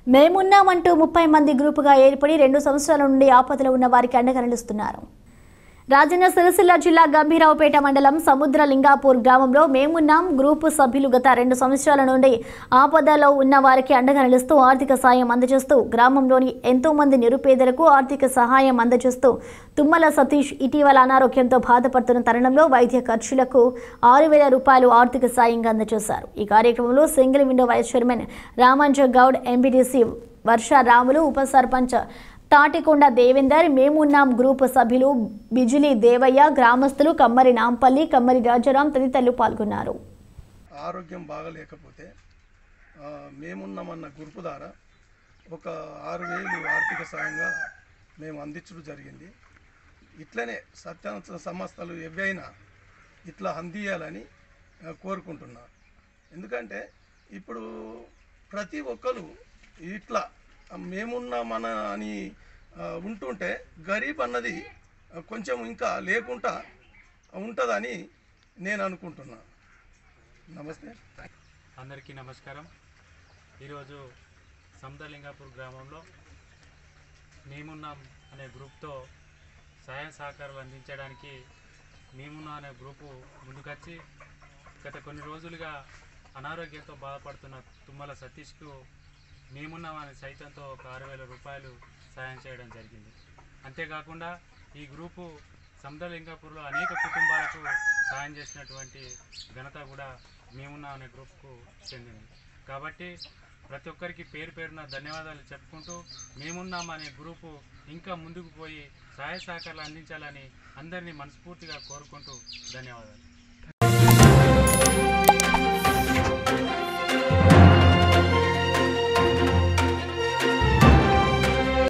మేమున్నామంటూ ముప్పై మంది గ్రూపుగా ఏర్పడి రెండు సంవత్సరాల నుండి ఆపదలో ఉన్న వారికి అండగా నిలుస్తున్నారు రాజన్న సిరిసిల్ల జిల్లా గంభీరావుపేట మండలం సముద్ర లింగాపూర్ గ్రామంలో మేమున్నాం గ్రూపు సభ్యులు గత రెండు సంవత్సరాల నుండి ఆపదలో ఉన్న వారికి అండగా నిలుస్తూ ఆర్థిక సాయం అందజేస్తూ గ్రామంలోని ఎంతో మంది నిరుపేదలకు ఆర్థిక సహాయం అందజేస్తూ తుమ్మల సతీష్ ఇటీవల అనారోగ్యంతో బాధపడుతున్న తరుణంలో వైద్య ఖర్చులకు ఆరు వేల రూపాయలు ఆర్థిక సాయంగా అందజేశారు ఈ కార్యక్రమంలో single window vice chairman Ramanja Goud MPTC Varsha Ramulu ఉప సర్పంచ్ తాటికొండ దేవేందర్ మేమున్నాం గ్రూప్ సభ్యులు బిజిలి దేవయ్య గ్రామస్తులు కమ్మరి నాంపల్లి కమ్మరి రాజారాం తదితరులు పాల్గొన్నారు ఆరోగ్యం బాగలేకపోతే ఆ, మేమున్నామన్న గ్రూపు ద్వారా ఒక ఆరు వేలు ఆర్థిక సాయంగా మేము అందించడం జరిగింది ఇట్లనే సత్యాన సంస్థలు ఎవైనా ఇట్లా అందియాలని ఆ, కోరుకుంటున్నా ఎందుకంటే ఇప్పుడు ప్రతి ఒక్కరు ఇట్లా మేమున్నామన అని ఆ, ఉంటుంటే గరీబ్ అన్నది ఆ, కొంచెం ఇంకా లేకుండా ఉంటుందని నేను అనుకుంటున్నా నమస్తే అందరికీ నమస్కారం ఈరోజు సమతలింగాపూర్ గ్రామంలో మేమున్నాం అనే గ్రూప్తో సహాయ సహకారాలు అందించడానికి మేమున్నాం అనే గ్రూపు ముందుకొచ్చి గత కొన్ని రోజులుగా అనారోగ్యంతో బాధపడుతున్న తుమ్మల సతీష్కు మేమున్నాం అనే సైతంతో ఒక ఆరు వేల రూపాయలు సాయం చేయడం జరిగింది అంతేకాకుండా ఈ గ్రూపు సమతలింగాపూర్లో అనేక కుటుంబాలకు సాయం చేసినటువంటి ఘనత కూడా మేమున్నాం అనే గ్రూప్కు చెందింది కాబట్టి ప్రతి ఒక్కరికి పేరు పేరున ధన్యవాదాలు చెప్పుకుంటూ మేమున్నాం అనే గ్రూపు ఇంకా ముందుకు పోయి సహాయ సహకారాలు అందించాలని అందరినీ మనస్ఫూర్తిగా కోరుకుంటూ ధన్యవాదాలు